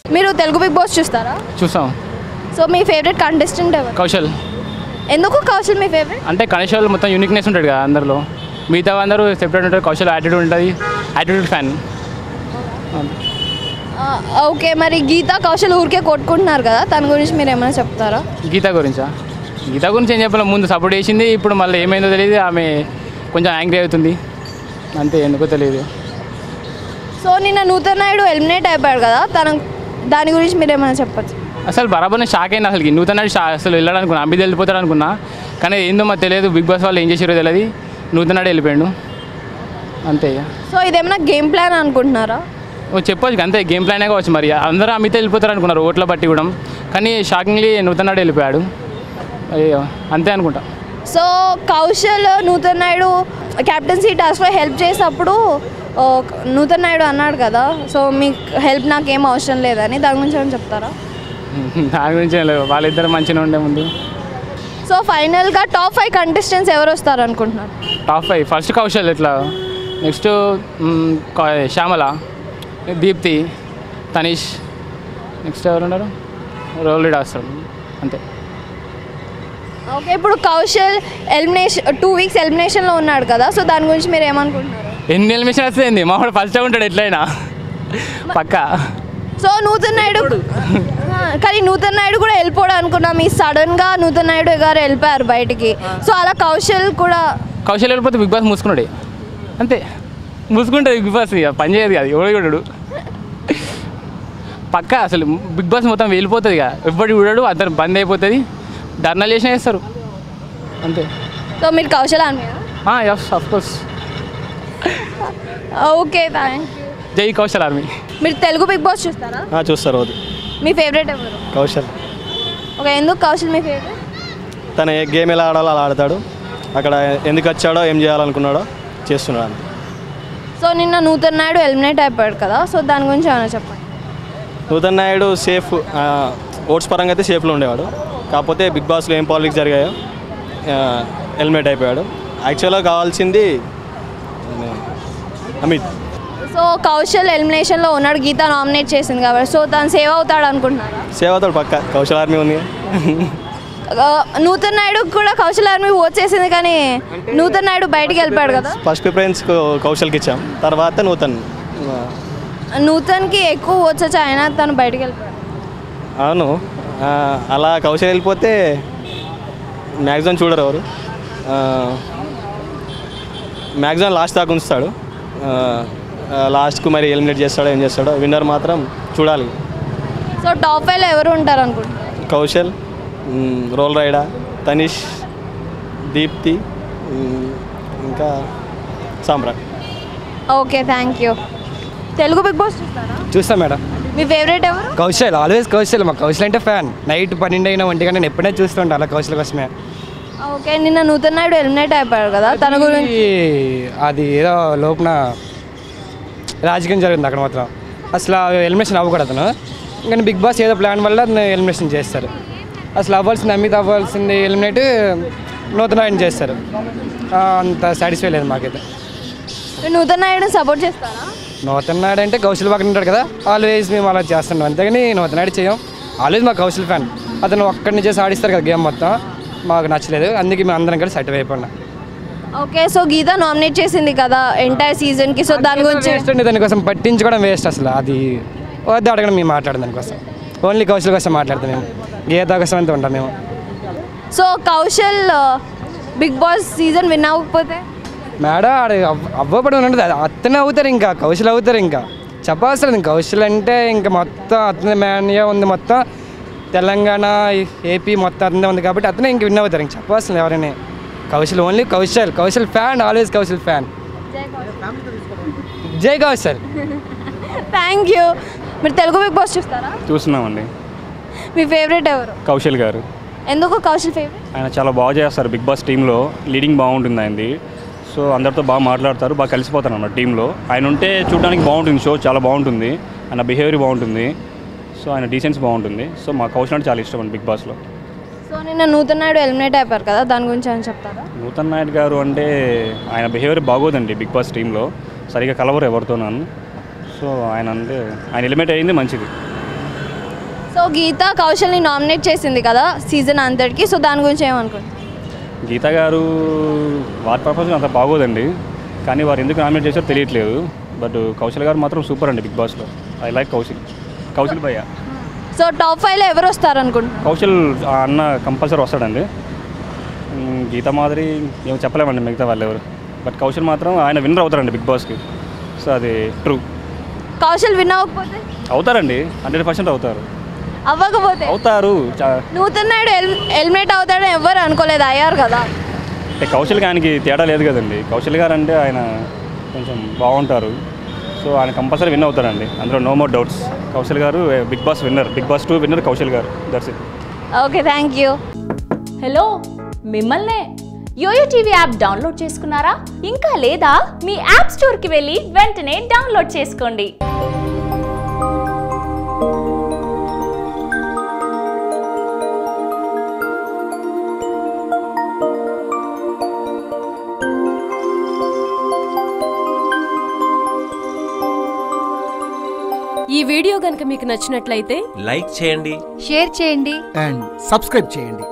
మీరు Telugu Bigg Boss చూస్తారా చూస్తాం సో మీ ఫేవరెట్ కంటెస్టెంట్ ఎవరు కౌశల్ ఎందుకు కౌశల్ మీ ఫేవరెట్ అంటే కౌశల్ మొత్తం యూనిక్నెస్ ఉంటుంది కదా అందరిలో మిగతా అందరూ సెపరేట్ ఉంటారు కౌశల్ యాటిట్యూడ్ ఉంటుంది యాటిట్యూడ్ ఫ్యాన్ ఓకే మరి గీతా కౌశల్ ఊరికే కొట్టుకుంటున్నారు కదా తన గురించి మీరు ఏమైనా చెప్తారా గీత గురించా గీత గురించి ఏం చెప్పాలి ముందు సపోర్ట్ చేసింది ఇప్పుడు మళ్ళీ ఏమైందో తెలియదు ఆమె కొంచెం యాంగ్రీ అవుతుంది అంతే ఎందుకో తెలియదు సో నిన్న నూతన్ నాయుడు ఎలిమినేట్ అయిపోయాడు కదా తన దాని గురించి మీరు ఏమైనా చెప్పచ్చు అసలు బరాబర్ నేను షాక్ అయినా అసలు నూతన షా అసలు వెళ్ళాడు అనుకున్నా అమ్మిది వెళ్ళిపోతాడు అనుకున్నా కానీ ఏందో మాకు తెలియదు బిగ్ బాస్ వాళ్ళు ఏం చేసారో తెలియదు నూతనాడు వెళ్ళిపోయాడు అంతే ఇక. సో ఇదేమైనా గేమ్ ప్లాన్ అనుకుంటున్నారా ఓ చెప్పొచ్చు అంతే గేమ్ ప్లానే కావచ్చు మరి అందరూ అమితే వెళ్ళిపోతారు అనుకున్నారు ఓట్ల బట్టి కూడా కానీ షాకింగ్లీ నూతనాడు వెళ్ళిపోయాడు అయ్యో అంతే అనుకుంటా సో కౌశల్ నూతన్ నాయుడు క్యాప్టెన్సీ టాస్క్లో హెల్ప్ చేసినప్పుడు ఓ, నూతన్ నాయుడు అన్నాడు కదా సో మీకు హెల్ప్ నాకేం అవసరం లేదని దాని గురించి ఏమైనా చెప్తారా దాని గురించి ఏం లేదు వాళ్ళిద్దరు మంచిగా ఉండే ముందు సో ఫైనల్గా టాప్ ఫైవ్ కంటెస్టెంట్స్ ఎవరు వస్తారు అనుకుంటున్నారు టాప్ ఫైవ్ ఫస్ట్ కౌశల్ ఇట్లా నెక్స్ట్ మ్, క- శ్యామల దీప్తి తనీష్ నెక్స్ట్ ఎవరు ఉన్నారు రోల్డ్ వస్తాడు అంతే ఓకే ఇప్పుడు కౌశల్ ఎలిమినేషన్ టూ వీక్స్ ఎలిమినేషన్లో ఉన్నాడు కదా సో దాని గురించి మీరు ఏమనుకుంటున్నారు ఎన్ని ఎలిమినేషన్ వస్తుంది మా వాడు ఫస్ట్ ఉంటాడు ఎట్లయినా పక్కా సో నూతన్ నాయుడు ఆ, కానీ నూతన్ నాయుడు కూడా వెళ్ళిపోవడం అనుకున్నాం ఈ సడన్గా నూతన్ నాయుడు గారు వెళ్ళిపోయారు బయటికి సో అలా కౌశల్ కూడా కౌశల్ వెళ్ళిపోతే బిగ్ బాస్ మూసుకున్నాడే అంతే మూసుకుంటుంది బిగ్ బాస్ ఇక పని చేయదు కదా ఎవడు చూడడు పక్కా అసలు బిగ్ బాస్ మొత్తం వెళ్ళిపోతుంది ఇక ఎవ్వడు చూడడు అందరు బంద్ అయిపోతుంది ధర్నాలు చేసిన వేస్తారు అంతే సో మీరు కౌశల్ అని yes of course okay thank జై కౌశల్ ఆర్మీ మీరు తెలుగు బిగ్ బాస్ చూస్తారా ఆ, చూస్తారు అది మీ ఫేవరెట్ ఎవరు కౌశల్ ఓకే ఎందుకు కౌశల్ మీ ఫేవరెట్ తన ఏ గేమ్ ఎలా ఆడాలో అలా ఆడతాడు అక్కడ ఎందుకు వచ్చాడో ఏం చేయాలనుకున్నాడో చేస్తున్నాడు అంతే సో నిన్న నూతన్ నాయుడు ఎలిమినేట్ అయిపోయాడు కదా సో దాని గురించి ఏమైనా చెప్పండి నూతన్ నాయుడు సేఫ్ ఆ, ఓట్స్ పరంగా అయితే సేఫ్లో ఉండేవాడు కాకపోతే బిగ్ బాస్లో ఏం పాలిటిక్స్ జరిగాయో ఆ, హెల్మెట్ అయిపోయాడు యాక్చువల్గా కావాల్సింది ఆ, అమిత్ సో కౌశల్ ఎలిమినేషన్లో ఉన్నాడు గీత నామినేట్ చేసింది కాబట్టి సో తను సేవ్ అవుతాడు అనుకుంటున్నారా సేవ్ అవుతాడు పక్క కౌశల్ ఆర్మీ ఉంది ఆ, నూతన్ నాయుడు కూడా కౌశల్ ఆర్మీ ఓట్ చేసింది కానీ నూతన్ నాయుడు బయటికి వెళ్ళిపోయాడు కదా ఫస్ట్ ప్రిఫరెన్స్ కౌశల్కి ఇచ్చాం తర్వాత నూతన్ ఆ, నూతన్కి ఎక్కువ ఓట్స్ వచ్చి ఆయన తను బయటికి వెళ్ళిపోయాడు అవును ఆ, అలా కౌశల్ వెళ్ళిపోతే మ్యాక్సిమం చూడరు ఎవరు మ్యాక్సిమం లాస్ట్ దాకా ఉంచుతాడు లాస్ట్కు మరి ఎలిమినేట్ చేస్తాడో ఏం చేస్తాడో విన్నర్ మాత్రం చూడాలి సో టాప్ ఫైవ్లో ఎవరు ఉంటారు అనుకుంటున్నారు కౌశల్ మ్, రోల్ రైడా తనిష్ దీప్తి మ్, ఇంకా Samrat okay thank you Telugu Bigg Boss చూస్తారా చూస్తాం మేడం మీ ఫేవరెట్ ఎవరు కౌశల్ ఆల్వేస్ కౌశల్ మా కౌశల్ అంటే ఫ్యాన్ నైట్ పన్నెండు అయినా ఒంటి గంట నేను ఎప్పుడైనా చూస్తుంటా అలా కౌశల్ కోసమే ఓకే నిన్న నూతన్ నాయుడు ఎలిమినేట్ అయిపోయాడు కదా తన గురించి ఈ- అది ఏదో లోపల రాజకీయం జరిగింది అక్కడ మాత్రం అసలు ఎలిమినేషన్ అవ్వకూడదు అతను కానీ బిగ్ బాస్ ఏదో ప్లాన్ వల్ల ఎలిమినేషన్ చేస్తారు అసలు అవ్వాల్సింది అమిత్ అవ్వాల్సింది ఎలిమినేట్ నూతన ఆయన చేస్తారు ఆ, అంత సాటిస్ఫై లేదు మాకైతే మీరు నూతన్ నాయుడు సపోర్ట్ చేస్తారా నూతన్ నాయుడు అంటే కౌశల్ పక్కన ఉంటాడు కదా ఆల్వేస్ మేము అలా చేస్తున్నాం అంతేగాని నూతన్ నాయుడు చేయం ఆల్వేస్ మా కౌశల్ ఫ్యాన్ అతను ఒక్కడిని చేసి ఆడిస్తారు కదా గేమ్ మొత్తం మాకు నచ్చలేదు అందుకే మేము అందరం కలిసి సర్టిఫై అయిపోయినా ఓకే సో గీత నామినేట్ చేసింది కదా ఎంటైర్ సీజన్కి సో దాని గురించి వేస్ట్ అండి దానికోసం పట్టించుకోవడం వేస్ట్ అసలు అది వద్దు అడగడం మేము మాట్లాడడం దానికోసం ఓన్లీ కౌశల్ కోసం మాట్లాడతాం మేము గీత కోసం అంతా ఉంటాం మేము so Kaushal Bigg Boss season win అవ్వకపోతే మేడం ఆడ అవ్- అవ్వబడి ఉండదు అది అతనే అవుతారు ఇంకా కౌశల్ అవుతారు ఇంకా చెప్పాల్సిన లేదు. కౌశల్ అంటే ఇంకా మొత్తం అతని మేనయే ఉంది మొత్తం తెలంగాణ ఏపీ మొత్తం అతనే ఉంది కాబట్టి అతనే ఇంక విన్ అవుతారు ఇంక చెప్పాల్సిన ఎవరైనా Kaushal only Kaushal Kaushal fan always Kaushal fan జై కౌశల్ థ్యాంక్ యూ మీరు తెలుగు బిగ్ బాస్ చూస్తారా చూస్తున్నామండి మీ ఫేవరెట్ ఎవరు కౌశల్ గారు ఎందుకు కౌశల్ ఫేవరెట్ ఆయన చాలా బాగా చేస్తారు బిగ్ బాస్ టీంలో లీడింగ్ బాగుంటుంది ఆయనది సో అందరితో బాగా మాట్లాడతారు బాగా కలిసిపోతారు అన్నమాట టీంలో ఆయన ఉంటే చూడడానికి బాగుంటుంది షో చాలా బాగుంటుంది ఆయన బిహేవియర్ బాగుంటుంది సో ఆయన డీసెన్స్ బాగుంటుంది సో మా కౌశల్ అంటే చాలా ఇష్టం అండి బిగ్ బాస్లో సో నిన్న నూతన్ నాయుడు ఎలిమినేట్ అయిపోయారు కదా దాని గురించి అని చెప్తారా నూతన్ నాయుడు గారు అంటే ఆయన బిహేవియర్ బాగోదండి బిగ్ బాస్ టీంలో సరిగా కలవరు ఎవరితోనూ సో ఆయన అంటే ఆయన ఎలిమినేట్ అయ్యింది మంచిది సో గీత కౌశల్ని నామినేట్ చేసింది కదా సీజన్ అంతటికి సో దాని గురించి ఏమనుకుంటున్నారు గీత గారు వారి ప్రపంచం అంత బాగోదండి కానీ వారు ఎందుకు నామినేట్ చేశారో తెలియట్లేదు బట్ కౌశల్ గారు మాత్రం సూపర్ అండి బిగ్ బాస్లో ఐ లైక్ కౌశల్ కౌశల్ భయ్య సో టాప్ ఫైవ్లో ఎవరు వస్తారు అనుకుంటున్నారు కౌశల్ ఆ అన్న కంపల్సరీ వస్తాడండి మ్, గీత మాదిరి ఏమో చెప్పలేమండి మిగతా వాళ్ళు ఎవరు బట్ కౌశల్ మాత్రం ఆయన విన్నర్ అవుతారండి బిగ్ బాస్కి సో అది ట్రూ కౌశల్ విన్ అవ్వకపోతే అవుతారండి హండ్రెడ్ పర్సెంట్ అవుతారు అవ్వకపోతే అవుతారు చా- నూతన్ నాయుడు హెల్ హెల్మెట్ అవుతాడని ఎవ్వరు అనుకోలేదు అయ్యారు కదా అంటే కౌశల్కి ఆయనకి తేడా లేదు కదండి కౌశల్ గారు అంటే ఆయన కొంచెం బాగుంటారు సో ఆయన కంపల్సరీ విన్ అవుతారండి అందులో no more doubts Kaushal garu Bigg Boss winner Bigg Boss two winner Kaushal garu that's it okay thank you hello మిమ్మల్నే యోయో టీవీ యాప్ డౌన్లోడ్ చేసుకున్నారా ఇంకా లేదా మీ యాప్ స్టోర్కి వెళ్ళి వెంటనే డౌన్లోడ్ చేసుకోండి ఈ వీడియో గనుక మీకు నచ్చినట్లయితే లైక్ చేయండి షేర్ చేయండి అండ్ సబ్స్క్రైబ్ చేయండి